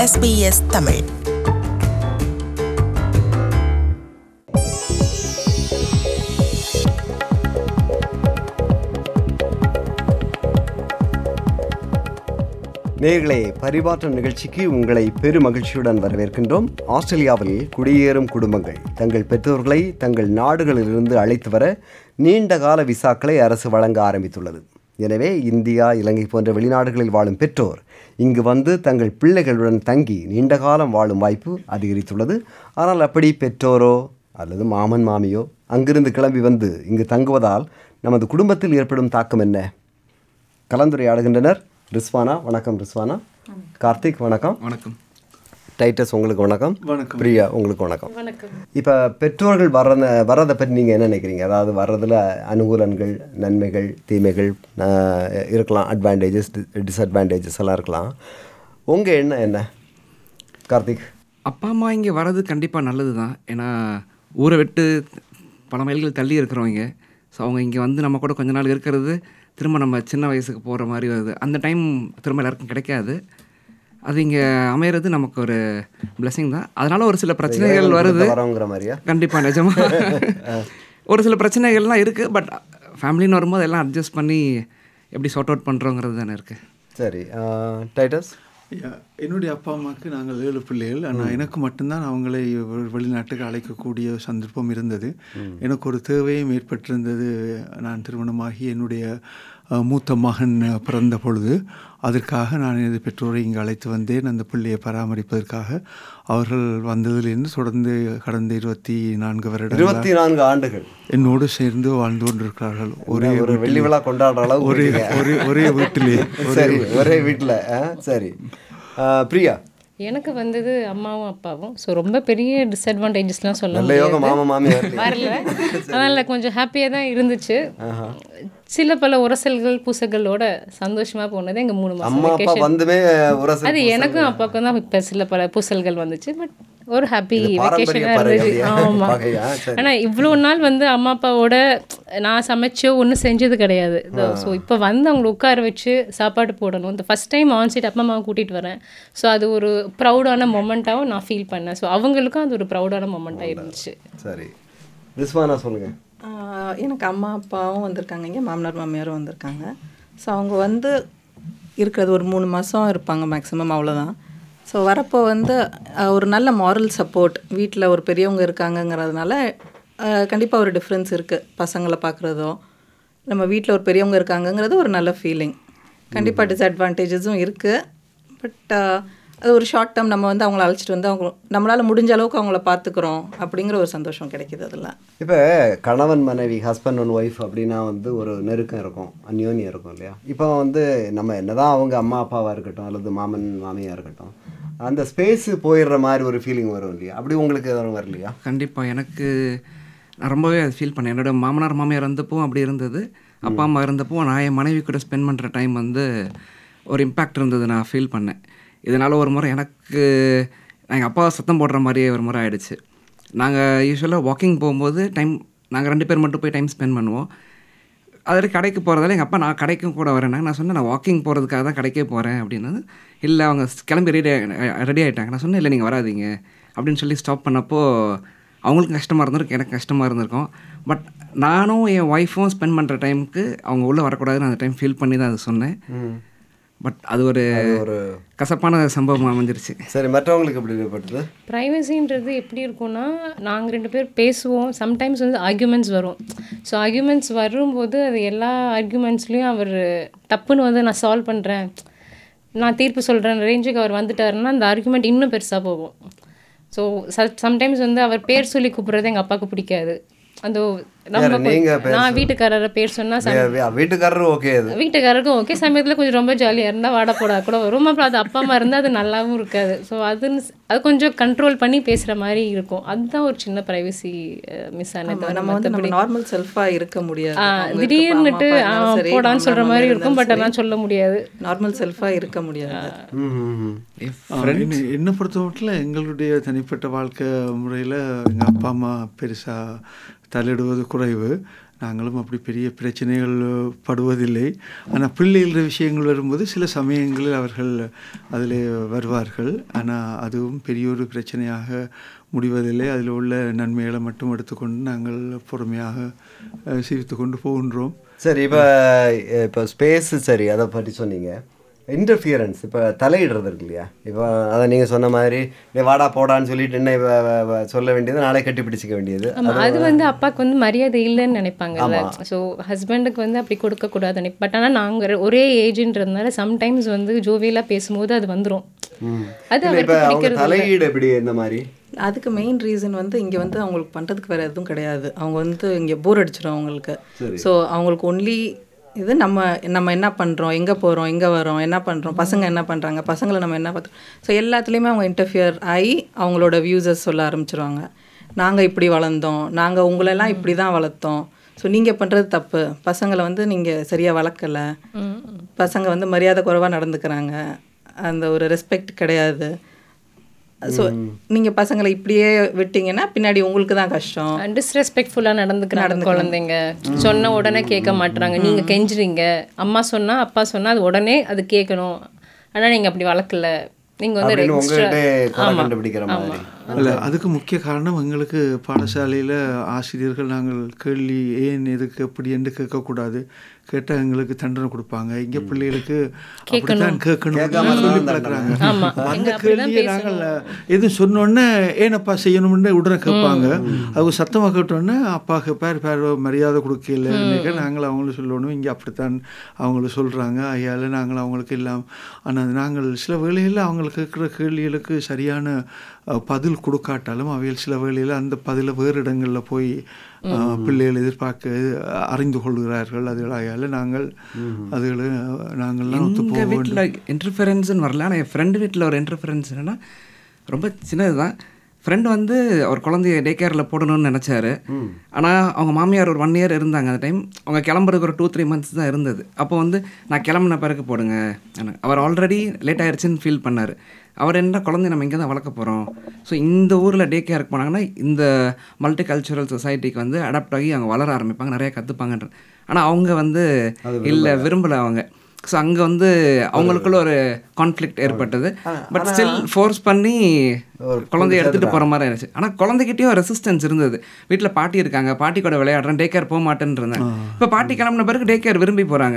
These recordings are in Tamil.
SBS தமிழ் நேர்களே பரிமாற்றம் நிகழ்ச்சிக்கு உங்களை பெருமகிழ்ச்சியுடன் வரவேற்கின்றோம் ஆஸ்திரேலியாவில் குடியேறும் குடும்பங்கள் தங்கள் பெற்றோர்களை தங்கள் நாடுகளிலிருந்து அழைத்து வர நீண்ட கால விசாக்களை அரசு வழங்க ஆரம்பித்துள்ளது எனவே இந்தியா இலங்கை போன்ற வெளிநாடுகளில் வாழும் பெற்றோர் இங்கு வந்து தங்கள் பிள்ளைகளுடன் தங்கி நீண்ட காலம் வாழும் வாய்ப்பு அதிகரித்துள்ளது ஆனால் அப்படி பெற்றோரோ அல்லது மாமன் மாமியோ அங்கிருந்து கிளம்பி வந்து இங்கு தங்குவதால் நமது குடும்பத்தில் ஏற்படும் தாக்கம் என்ன கலந்துரையாடுகின்றனர் ரிஸ்வானா வணக்கம் ரிஸ்வானா கார்த்திக் வணக்கம் வணக்கம் டைட்டஸ் உங்களுக்கு வணக்கம் வணக்கம். பிரியா உங்களுக்கு வணக்கம் இப்போ பெற்றோர்கள் வர்றத வர்றதை பற்றி நீங்கள் என்ன நினைக்கிறீங்க அதாவது வர்றதில் அனுகூலங்கள் நன்மைகள் தீமைகள் ஆஹ், இருக்கலாம் அட்வான்டேஜஸ் டிஸ்அட்வான்டேஜஸ் எல்லாம் இருக்கலாம் உங்கள் எண்ணம் என்ன கார்த்திக் அப்பா அம்மா இங்கே வர்றது கண்டிப்பாக நல்லது தான் ஏன்னா ஊரை விட்டு பல மைல்கள் தள்ளி இருக்கிறவங்க ஸோ அவங்க இங்கே வந்து நம்ம கூட கொஞ்ச நாள் இருக்கிறது திரும்ப நம்ம சின்ன வயசுக்கு போகிற மாதிரி வருது அந்த டைம் திரும்ப எல்லாருக்கும் கிடைக்காது அது இங்கே அமையிறது நமக்கு ஒரு blessing தான் அதனால ஒரு சில பிரச்சனைகள் வருது வரவங்கிற மாதிரியா கண்டிப்பாக நிஜமா ஒரு சில பிரச்சனைகள்லாம் இருக்குது பட் ஃபேமிலின்னு வரும்போது எல்லாம் அட்ஜஸ்ட் பண்ணி எப்படி சார்ட் அவுட் பண்ணுறோங்கிறது தானே இருக்குது சரி ஆஹ், டைட்டஸ் ஐயா, என்னுடைய அப்பா அம்மாவுக்கு நாங்கள் ஏழு பிள்ளைகள் ஆனால் எனக்கு மட்டும்தான் அவங்களை வெ- வெளிநாட்டுக்கு அழைக்கக்கூடிய சந்தர்ப்பம் இருந்தது எனக்கு ஒரு தேவையும் ஏற்பட்டிருந்தது நான் திருமணமாகி என்னுடைய அஹ், மூத்த மகன் அஹ், பிறந்த பொழுது அதற்காக நான் எனது பெற்றோரை இங்கு அழைத்து வந்தேன் அந்த பிள்ளையை பராமரிப்பதற்காக அவர்கள் வந்ததிலிருந்து தொடர்ந்து கடந்த இருபத்தி நான்கு வருடங்கள் இருபத்தி நான்கு ஆண்டுகள் என்னோடு சேர்ந்து வாழ்ந்து கொண்டிருக்கிறார்கள் ஒரே ஒரு வெள்ளி விழா கொண்டாடுற அளவு ஒரே ஒரே ஒரே வீட்டிலே சரி ஒரே வீட்டில் சரி ஆஹ், பிரியா எனக்கு வந்தது அம்மாவும் அப்பாவும் ஸோ ரொம்ப பெரிய டிஸ்அட்வான்டேஜஸ்லாம் சொல்ல நல்ல யோகம் முடியாது மாமா மாமியார் வரல அதனால் கொஞ்சம் ஹாப்பியாக தான் இருந்துச்சு சில பல உரசல்கள் பூசல்களோட சந்தோஷமா போனது எங்கள் மூணு மாதம் அம்மா அப்பா வெக்கேஷன் வந்துமே உரசல் அது எனக்கும் அப்பாவுக்கும் தான் இப்போ சில பல பூசல்கள் வந்துச்சு பட் ஒரு ஹாப்பி இது பாரம்பரிய வெக்கேஷனாக பறை இருந்துச்சு அப்படியா? ஆமாம் பகையா? சரி. ஆனால் இவ்வளோ நாள் வந்து அம்மா அப்பாவோட நான் சமைச்சோ ஒன்றும் செஞ்சது கிடையாது ஸோ இப்போ வந்து அவங்கள உட்கார வச்சு சாப்பாடு போடணும் இந்த ஃபஸ்ட் டைம் ஆன் சைட் அப்பா அம்மாவை கூட்டிகிட்டு வரேன் ஸோ அது ஒரு ப்ரௌடான மொமெண்ட்டாகவும் நான் ஃபீல் பண்ணேன் ஸோ அவங்களுக்கும் அது ஒரு ப்ரௌடான மொமெண்ட்டாக இருந்துச்சு சரி ரிஸ்வானா சொல்லுங்க ஆஹ் எனக்கு அம்மா அப்பாவும் வந்திருக்காங்க இங்கே மாமனார் மாமியாரும் வந்திருக்காங்க ஸோ அவங்க வந்து இருக்கிறது ஒரு மூணு மாதம் இருப்பாங்க மேக்ஸிமம் அவ்வளோதான் ஸோ வரப்போ வந்து ஆஹ் ஒரு நல்ல மாரல் சப்போர்ட் வீட்டில் ஒரு பெரியவங்க இருக்காங்கங்கிறதுனால கண்டிப்பாக ஒரு டிஃப்ரென்ஸ் இருக்குது பசங்களை பார்க்குறதோ நம்ம வீட்டில் ஒரு பெரியவங்க இருக்காங்கங்கிறது ஒரு நல்ல ஃபீலிங் கண்டிப்பாக டிஸ்அட்வான்டேஜஸும் இருக்குது பட் அது ஒரு ஷார்ட் டேர்ம் நம்ம வந்து அவங்கள அழைச்சிட்டு வந்து அவங்க நம்மளால் முடிஞ்ச அளவுக்கு அவங்கள பார்த்துக்குறோம் அப்படிங்கிற ஒரு சந்தோஷம் கிடைக்குது அதில் இப்போ கணவன் மனைவி ஹஸ்பண்ட் அண்ட் ஒய்ஃப் அப்படின்னா வந்து ஒரு நெருக்கம் இருக்கும் அந்யோன்யம் இருக்கும் இல்லையா இப்போ வந்து நம்ம என்னதான் அவங்க அம்மா அப்பாவாக இருக்கட்டும் அல்லது மாமன் மாமியாக இருக்கட்டும் அந்த ஸ்பேஸு போயிடுற மாதிரி ஒரு ஃபீலிங் வரும் இல்லையா அப்படி உங்களுக்கு எதுவும் வரலையா கண்டிப்பாக எனக்கு நான் ரொம்பவே அதை ஃபீல் பண்ணேன் என்னோட மாமனார் மாமியார் இருந்தப்போ அப்படி இருந்தது அப்பா அம்மா இருந்தப்போ நான் என் மனைவி கூட ஸ்பெண்ட் பண்ணுற டைம் வந்து ஒரு இம்பேக்ட் இருந்தது நான் ஃபீல் பண்ணேன் இதனால் ஒரு முறை எனக்கு எங்கள் அப்பா சத்தம் போடுற மாதிரியே ஒரு முறை ஆயிடுச்சு நாங்கள் யூஸ்வலாக வாக்கிங் போகும்போது டைம் நாங்கள் ரெண்டு பேர் மட்டும் போய் டைம் ஸ்பெண்ட் பண்ணுவோம் அதில் கடைக்கு போகிறதால எங்கள் அப்பா நான் கடைக்கும் கூட வரேன் நான் சொன்னேன் நான் வாக்கிங் போகிறதுக்காக தான் கடைக்கே போகிறேன் அப்படின்னது இல்லை அவங்க கிளம்பி ரெடி ரெடி ஆகிட்டாங்க நான் சொன்னேன் இல்லை நீங்கள் வராதீங்க அப்படின்னு சொல்லி ஸ்டாப் பண்ணப்போ அவங்களுக்கும் கஷ்டமாக இருந்திருக்கும் எனக்கு கஷ்டமாக இருந்திருக்கும் பட் நானும் என் ஒய்ஃபும் ஸ்பெண்ட் பண்ணுற டைமுக்கு அவங்க உள்ளே வரக்கூடாதுன்னு அந்த டைம் ஃபீல் பண்ணி தான் அதை சொன்னேன் பட் அது ஒரு ஒரு கசப்பான சம்பவம் அமைஞ்சிருச்சு சரி மற்றவங்களுக்கு எப்படி ஏற்பட்டது ப்ரைவசின்றது எப்படி இருக்கும்னா நாங்கள் ரெண்டு பேர் பேசுவோம் சம்டைம்ஸ் வந்து ஆர்குமெண்ட்ஸ் வரும் ஸோ ஆர்குமெண்ட்ஸ் வரும்போது அது எல்லா ஆர்குமெண்ட்ஸ்லேயும் அவர் தப்புன்னு வந்து நான் சால்வ் பண்ணுறேன் நான் தீர்ப்பு சொல்கிறேன் ரேஞ்சுக்கு அவர் வந்துட்டாருன்னா அந்த ஆர்குமெண்ட் இன்னும் பெருசாக போகும் ஸோ சம்டைம்ஸ் வந்து அவர் பேர் சொல்லி கூப்பிட்றது எங்கள் அப்பாவுக்கு பிடிக்காது அந்த நம்ம யாரு, நீங்க கொஞ்சம்- பேர் நான் வீட்டுக்காரரை பேர் சொன்னால் வே- வே- வீட்டுக்காரரும் ஓகே அது வீட்டுக்காரருக்கும் ஓகே சமயத்தில் கொஞ்சம் ரொம்ப ஜாலியாக இருந்தால் வாட போடா கூட வரும் அப்புறம் அது அப்பா அம்மா இருந்தால் அது நல்லாவும் இருக்காது ஸோ அது அது கொஞ்சம் கண்ட்ரோல் பண்ணி பேசுகிற மாதிரி இருக்கும் அதுதான் ஒரு சின்ன ப்ரைவசி மிஸ் ஆனது நம்ம வந்து நம்ம நார்மல் செல்ஃபாக இருக்க முடியாது ஆ, அவங்க இருக்கப்ப திடீர்னுட்டு அம்மா அப்பா ஆ, இருந்தாலும் சரி, போடான்னு சொல்கிற மாமனார் மாதிரி மாமியார் இருக்கும் பட் இருந்தாலும் அதெல்லாம் சொல்ல முடியாது சரி, நார்மல் செல்ஃபாக இருக்க முடியாது ம், ம், ம். ஆ, என்னை என்னை பொறுத்த மட்டும் எங்களுடைய தனிப்பட்ட வாழ்க்கை முறையில் எங்கள் அப்பா அம்மா பெருசாக தலையிடுவது குறைவு நாங்களும் அப்படி பெரிய பிரச்சனைகள் படுவதில்லை ஆனால் பிள்ளைகள விஷயங்கள் வரும்போது சில சமயங்களில் அவர்கள் அதில் வருவார்கள் ஆனால் அதுவும் பெரிய ஒரு பிரச்சனையாக முடிவதில்லை அதில் உள்ள நன்மைகளை மட்டும் எடுத்துக்கொண்டு நாங்கள் பொறுமையாக அஹ், சிரித்து கொண்டு போகின்றோம் சரி இப்போ இப்போ ஸ்பேஸு சரி அதை பற்றி சொன்னீங்க இன்டர்ஃபியரன்ஸ் இப்போ தலையிடுறது இருக்கு இல்லையா இப்போ அதை நீங்கள் சொன்ன மாதிரி "நீ வாடா போடான்னு சொல்லிட்டு என்ன இவ- வ- வ- சொல்ல வேண்டியது நாளை கட்டி பிடிச்சிக்க வேண்டியது ஆமா அது வந்து அப்பாவுக்கு வந்து மரியாதை இல்லைன்னு நினைப்பாங்கல்ல ஸோ ஹஸ்பண்டுக்கு வந்து அப்படி கொடுக்கக்கூடாது நினைப்ப பட் ஆனால் நாங்கள் ஒரே ஏஜ்ன்றதுனால சம்டைம்ஸ் வந்து ஜோவியலாக பேசும்போது அது வந்துடும் அது இல்லை இப்போ அவருக்கு அவங்க பிடிக்கிறது இல்ல. தலையீடு எப்படி இந்த மாதிரி அதுக்கு மெயின் ரீசன் வந்து இங்கே வந்து அவங்களுக்கு பண்ணுறதுக்கு வேறு எதுவும் கிடையாது அவங்க வந்து இங்கே போர் அடிச்சிடும் அவங்களுக்கு ஸோ அவங்களுக்கு ஒன்லி இது நம்ம நம்ம என்ன பண்ணுறோம் எங்கே போகிறோம் எங்கே வரோம் என்ன பண்ணுறோம் பசங்க என்ன பண்ணுறாங்க பசங்களை நம்ம என்ன பண்ணுறோம் ஸோ எல்லாத்துலேயுமே அவங்க இன்டர்ஃபியர் ஆகி அவங்களோட வியூஸஸ் சொல்ல ஆரம்பிச்சிருவாங்க நாங்கள் இப்படி வளர்ந்தோம் நாங்கள் உங்களெல்லாம் இப்படி தான் வளர்த்தோம் ஸோ நீங்கள் பண்ணுறது தப்பு பசங்களை வந்து நீங்கள் சரியாக வளர்க்கலை பசங்க வந்து மரியாதை குறைவாக நடந்துக்கிறாங்க அந்த ஒரு ரெஸ்பெக்ட் கிடையாது ஸோ நீங்கள் பசங்களை இப்படியே விட்டீங்கன்னா பின்னாடி உங்களுக்கு தான் கஷ்டம் டிஸ்ரெஸ்பெக்ட்ஃபுல்லாக நடந்துக்கிறாங்க குழந்தைங்க சொன்ன உடனே கேட்க மாட்றாங்க நீங்கள் கெஞ்சுறீங்க அம்மா சொன்னா அப்பா சொன்னா அது உடனே அது கேட்கணும் ஆனா நீங்க அப்படி வளர்க்கல நீங்க வந்து அப்படின்னு extra- உங்ககிட்ட குறை ஆமா. கண்டுபிடிக்கிற மாதிரி இல்லை அதுக்கு முக்கிய காரணம் எங்களுக்கு பாடசாலையில் ஆசிரியர்கள் நாங்கள் கேள்வி ஏன் எதுக்கு எப்படி என்று கேட்கக்கூடாது கேட்டால் எங்களுக்கு தண்டனை கொடுப்பாங்க இங்கே பிள்ளைகளுக்கு அப்படித்தான் கேட்கணும் கேட்காம சொல்லி இருந்தா பழக்கிறாங்க ஆமா. அந்த எங்க அப்படிதான் கேள்வியை நாங்கள் எதுவும் சொன்னோன்னே ஏனப்பா செய்யணும்னு உடனே கேட்பாங்க அவங்க சத்தமாக கேட்டோன்னே அப்பா பேர் பேர் மரியாதை கொடுக்கல நாங்கள் அவங்களும் சொல்லணும் இங்கே அப்படித்தான் அவங்கள சொல்கிறாங்க ஐயால நாங்கள் அவங்களுக்கு எல்லாம் ஆனால் நாங்கள் சில வேளைகளில் அவங்களுக்கு கேட்குற கேள்விகளுக்கு சரியான அஹ், பதில் கொடுக்காட்டாலும் அவைகள் சில வேளையில் அந்த பதிலை வேறு இடங்களில் போய் அஹ், பிள்ளைகள் எதிர்பார்க்க அஹ், அறிந்து கொள்கிறார்கள் அதுகளாயால நாங்கள் அதுகளை நாங்கள்லாம் ஒத்து போக எங்கள் வேண்டும் வீட்டில் இன்டர்ஃபரன்ஸ்னு வரல ஆனால் என் ஃப்ரெண்டு வீட்டில் ஒரு இன்டர்ஃபரன்ஸ் என்னன்னா ரொம்ப சின்னது தான் ஃப்ரெண்டு வந்து அவர் குழந்தைய டே கேரில் போடணும்னு நினச்சாரு ஆனால் அவங்க மாமியார் ஒரு ஒன் இயர் இருந்தாங்க அந்த டைம் அவங்க கிளம்புறதுக்கு ஒரு டூ த்ரீ மந்த்ஸ் தான் இருந்தது அப்போ வந்து நான் கிளம்புன பிறகு போடுங்க ஆனா, அவர் ஆல்ரெடி லேட் ஆயிடுச்சுன்னு ஃபீல் பண்ணார் அவர் என்ன குழந்தைய நம்ம இங்கே தான் வளர்க்க போகிறோம் ஸோ இந்த ஊரில் டே கேருக்கு போனாங்கன்னா இந்த மல்டி கல்ச்சுரல் சொசைட்டிக்கு வந்து அடாப்ட் ஆகி அவங்க வளர ஆரம்பிப்பாங்க நிறைய கற்றுப்பாங்கன்ற ஆனால் அவங்க வந்து இல்லை விரும்பலை அவங்க ஸோ அங்கே வந்து அவங்களுக்குள்ள ஒரு கான்ஃப்ளிக்ட் ஏற்பட்டது பட் ஸ்டில் ஃபோர்ஸ் பண்ணி குழந்தைய எடுத்துகிட்டு போகிற மாதிரி இருந்துச்சு ஆனால் குழந்தைகிட்டயும் ரெசிஸ்டன்ஸ் இருந்தது வீட்டில் பாட்டி இருக்காங்க பாட்டி கூட விளையாடுறேன் டே கேர் போக மாட்டேன்னு இருந்தேன் இப்போ பாட்டி கிளம்புன பிறகு டே கேர் விரும்பி போகிறாங்க